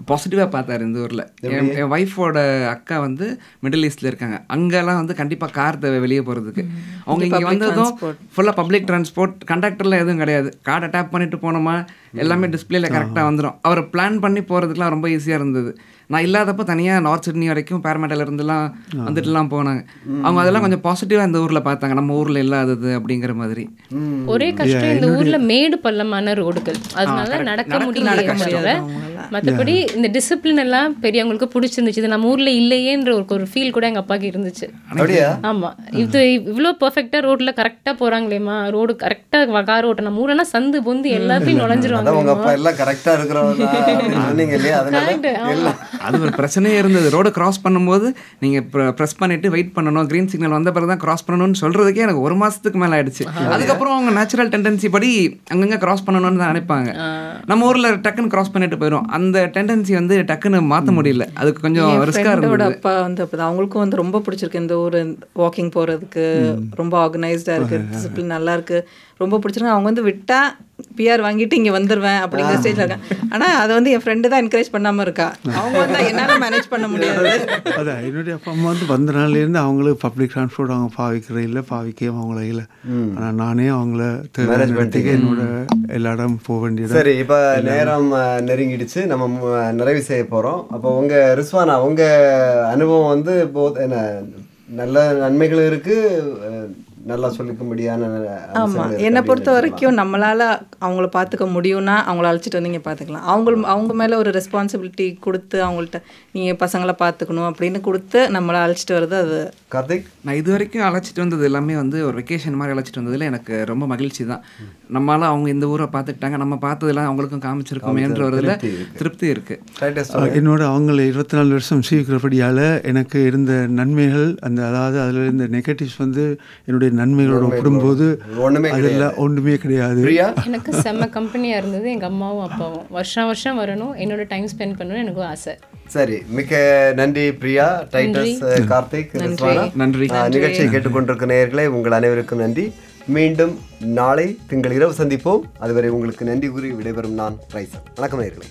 பாசிட்டிவாக பார்த்தாரு இந்த ஊரில் என் என் ஒய்ஃபோட அக்கா வந்து மிடில் ஈஸ்டில் இருக்காங்க அங்கெல்லாம் வந்து கண்டிப்பாக கார் தேவை வெளியே போகிறதுக்கு அவங்க இங்கே வந்ததும் ஃபுல்லாக பப்ளிக் டிரான்ஸ்போர்ட் கண்டக்டர்லாம் எதுவும் கிடையாது கார்டை டேப் பண்ணிட்டு போனோமா எல்லாமே டிஸ்பிளேல கரெக்டாக வந்துடும் அவர் பிளான் பண்ணி போகிறதுக்குலாம் ரொம்ப ஈஸியாக இருந்தது நான் இல்லாதப்போ தனியாக நார்த் சிட்னி வரைக்கும் பேரமேட்டில் இருந்துலாம் வந்துட்டுலாம் போனாங்க அவங்க அதெல்லாம் கொஞ்சம் பாசிட்டிவாக இந்த ஊரில் பார்த்தாங்க நம்ம ஊரில் இல்லாதது அப்படிங்கிற மாதிரி ஒரே கஷ்டம் இந்த ஊர்ல மேடு பள்ளமான ரோடுகள் அதனால நடக்க முடியல மற்றபடி இந்த டிசிப்ளின் எல்லாம் பெரியவங்களுக்கு பிடிச்சிருந்துச்சு இது நம்ம ஊர்ல இல்லையேன்ற ஒரு ஒரு ஃபீல் கூட எங்க அப்பாவுக்கு இருந்துச்சு அப்படியா ஆமா இது இவ்வளோ பர்ஃபெக்டா ரோட்ல கரெக்டா போறாங்களேம்மா ரோடு கரெக்டா கார் ஓட்ட நம்ம ஊரெல்லாம் சந்து பொந்து எல்லாத்தையும் அதான் உங்க நுழைஞ்சிருவாங்க அப்பா எல்லாம் கரெக்டா இருக்கிறவங்க அப்படின்னு சொன்னீங்க இல்லையா அதனால Correct, ஆமா. எல்லாம் அது ஒரு பிரச்சனையே இருந்தது ரோடு கிராஸ் பண்ணும்போது நீங்கள் ப்ரெஸ் பண்ணிட்டு வெயிட் பண்ணணும் க்ரீன் சிக்னல் வந்த பிறகு தான் கிராஸ் பண்ணணும்னு சொல்றதுக்கே எனக்கு ஒரு மாசத்துக்கு மேலே ஆயிடுச்சு அதுக்கப்புறம் அவங்க நேச்சுரல் டெண்டன்சி படி அங்கங்கே கிராஸ் பண்ணணும்னு தான் நினைப்பாங்க நம்ம ஊர்ல டக்குன்னு கிராஸ் பண்ணிட்டு போயிடும் அந்த டெண்டன்சி வந்து டக்குன்னு மாற்ற முடியல அதுக்கு கொஞ்சம் என் ரிஸ்காக ஃப்ரெண்டோட இருந்தது அப்பா வந்து அப்படி அவங்களுக்கும் வந்து ரொம்ப பிடிச்சிருக்கு இந்த ஊர் வாக்கிங் போகிறதுக்கு ரொம்ப ஆர்கனைஸ்டாக இருக்குது டிசிப்ளின் நல்லா இருக்கு ரொம்ப பிடிச்சிருக்கு அவங்க வந்து விட்டா பிஆர் வாங்கிட்டு இங்கே வந்துடுவேன் அப்படிங்கிற ஸ்டேஜில் இருக்காங்க ஆனால் அதை வந்து என் ஃப்ரெண்டு தான் என்கரேஜ் பண்ணாமல் இருக்கா அவங்க வந்து என்னால் மேனேஜ் பண்ண முடியாது அதான் என்னுடைய அப்பா அம்மா வந்து வந்த நாள்லேருந்து அவங்களுக்கு பப்ளிக் டிரான்ஸ்போர்ட் அவங்க பாவிக்கிற இல்லை பாவிக்கவே அவங்கள இல்லை ஆனால் நானே அவங்கள தேவையான இடத்துக்கு என்னோட எல்லா இடம் போக வேண்டியது சரி இப்ப நேரம் அஹ், நெருங்கிடுச்சு நம்ம மு- நிறைவு செய்ய போறோம் அப்போ உங்க ரிஸ்வானா உங்க அனுபவம் வந்து போத் என்ன நல்ல நன்மைகள் இருக்கு அஹ், நல்லா சொல்லிக்கும்படியான அம்சங்கள் ஆமாம் இருக்கு என்னை அப்படின்னு பொறுத்த சொல்லலாம். வரைக்கும் நம்மளால் அவங்கள பார்த்துக்க முடியும்னா அவங்கள அழைச்சிட்டு வந்து இங்கே பார்த்துக்கலாம் அவங்க அவங்க மேலே ஒரு ரெஸ்பான்சிபிலிட்டி கொடுத்து அவங்கள்ட்ட நீங்கள் பசங்களை பார்த்துக்கணும் அப்படின்னு கொடுத்து நம்மளை அழைச்சிட்டு வர்றது அது கார்த்திக் நான் இது வரைக்கும் அழைச்சிட்டு வந்தது எல்லாமே வந்து ஒரு வெக்கேஷன் மாதிரி அழைச்சிட்டு வந்ததுல எனக்கு ரொம்ப மகிழ்ச்சி தான் நம்மளால அவங்க இந்த ஊரை பார்த்துக்கிட்டாங்க நம்ம பார்த்ததெல்லாம் அவங்களுக்கும் காமிச்சிருக்கோமேன்ற ஒரு இதில் திருப்தி இருக்கு ரைட்டஸ்ட் அஹ் என்னோட அவங்கள இருபத்தி நாலு வருஷம் சீக்கிரப்படியால் எனக்கு இருந்த நன்மைகள் அந்த அதாவது அதில் இருந்த நெகட்டிவ்ஸ் வந்து என்னுடைய நன்மைகளோட ஒப்பிடும்போது ஒண்ணுமே அதெல்லாம் ஒன்றுமே கிடையாது பிரியா எனக்கு செம்ம கம்பெனியா இருந்தது எங்க அம்மாவும் அப்பாவும் வருஷம் வருஷம் வரணும் என்னோட டைம் ஸ்பெண்ட் பண்ணணும்னு எனக்கும் ஆசை சரி மிக்க நன்றி பிரியா டைட்டஸ் கார்த்திக் ரிஸ்வானா நன்றி ஆஹ், நிகழ்ச்சியை கேட்டுக்கொண்டிருக்கும் நேயர்களே உங்கள் அனைவருக்கும் நன்றி மீண்டும் நாளை திங்கள் இரவு சந்திப்போம் அதுவரை உங்களுக்கு நன்றி கூறி விடைபெறும் நான் ரைசன் வணக்கம் நேயர்களே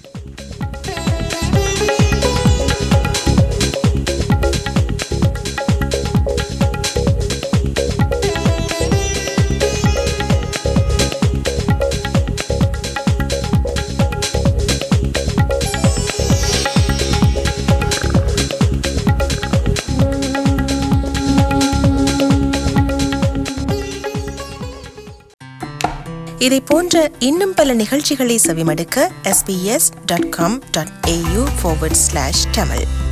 இதை போன்ற இன்னும் பல நிகழ்ச்சிகளை செவிமடுக்க sbs.com.au forward slash tamil